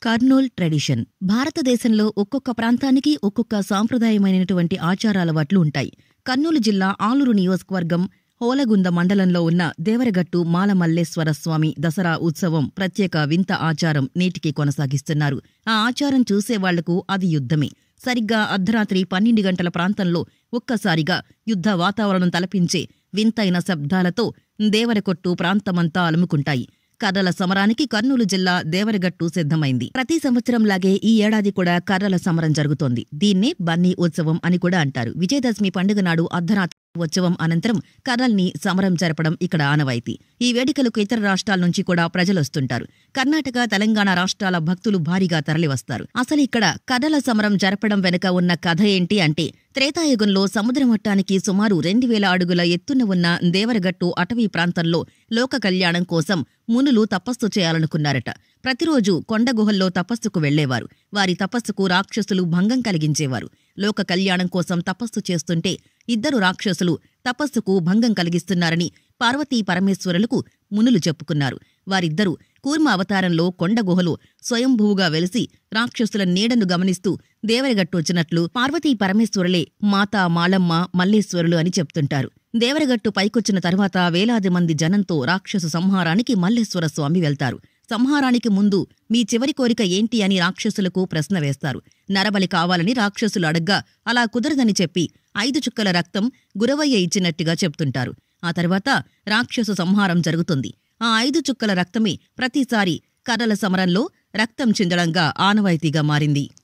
Kurnool tradition భారతదేశంలో ఒక్కొక్క ప్రాంతానికి ఒక్కొక్క సాంప్రదాయమైనటువంటి ఆచారాలవాట్లు ఉంటాయి కర్నూలు జిల్లా ఆలూరు నియోజకవర్గం హోలగుంద మండలంలో ఉన్న దేవరగట్టు మాలమల్లేశ్వర స్వామి దసరా ఉత్సవం ప్రత్యేక వింత ఆచారం నేటికి కొనసాగిస్తున్నారు ఆ ఆచారం చూసేవాళ్లకు అది యుద్ధమే సరిగ్గా అర్ధరాత్రి పన్నెండు గంటల ప్రాంతంలో ఒక్కసారిగా యుద్ధ వాతావరణం తలపించే వింతైన శబ్దాలతో దేవరకొట్టు ప్రాంతమంతా అలుముకుంటాయి కర్రల సమరానికి కర్నూలు జిల్లా దేవరగట్టు సిద్ధమైంది ప్రతి సంవత్సరంలాగే ఈ ఏడాది కూడా కర్రల సమరం జరుగుతోంది దీన్నే బన్నీ ఉత్సవం అని కూడా అంటారు విజయదశమి పండుగ నాడు అర్ధరాత్రి ఉత్సవం అనంతరం కర్రల్ని సమరం జరపడం ఇక్కడ ఆనవాయితీ ఈ వేడుకలకు ఇతర రాష్ట్రాల నుంచి కూడా ప్రజలొస్తుంటారు కర్ణాటక తెలంగాణ రాష్ట్రాల భక్తులు భారీగా తరలివస్తారు అసలు ఇక్కడ కర్రల సమరం జరపడం వెనుక ఉన్న కథ ఏంటి అంటే త్రేతాయుగంలో సముద్ర మట్టానికి సుమారు రెండు వేల అడుగుల ఎత్తున ఉన్న దేవరగట్టు అటవీ ప్రాంతంలో లోక కళ్యాణం కోసం మునులు తపస్సు చేయాలనుకున్నారట ప్రతిరోజు కొండ గుహల్లో తపస్సుకు వెళ్లేవారు వారి తపస్సుకు రాక్షసులు భంగం కలిగించేవారు లోక కళ్యాణం కోసం తపస్సు చేస్తుంటే ఇద్దరు రాక్షసులు తపస్సుకు భంగం కలిగిస్తున్నారని పార్వతీ పరమేశ్వరులకు మునులు చెప్పుకున్నారు వారిద్దరూ కూర్మ అవతారంలో కొండ గుహలో స్వయంభూగా వెలిసి రాక్షసుల నీడను గమనిస్తూ దేవరగట్టు వచ్చినట్లు పార్వతీ పరమేశ్వరులే మాతా మాళమ్మ మల్లేశ్వరులు అని చెప్తుంటారు దేవరగట్టు పైకొచ్చిన తర్వాత వేలాది మంది జనంతో రాక్షసు సంహారానికి మల్లేశ్వర స్వామి వెళ్తారు సంహారానికి ముందు మీ చివరి కోరిక ఏంటి అని రాక్షసులకు ప్రశ్న వేస్తారు నరబలి కావాలని రాక్షసులు అడగ్గా అలా కుదరదని చెప్పి ఐదు చుక్కల రక్తం గురవయ్య ఇచ్చినట్టుగా చెప్తుంటారు ఆ తర్వాత రాక్షసు సంహారం జరుగుతుంది ఆ ఐదు చుక్కల రక్తమే ప్రతిసారి కర్రల సమరంలో రక్తం చిందడంగా ఆనవాయితీగా మారింది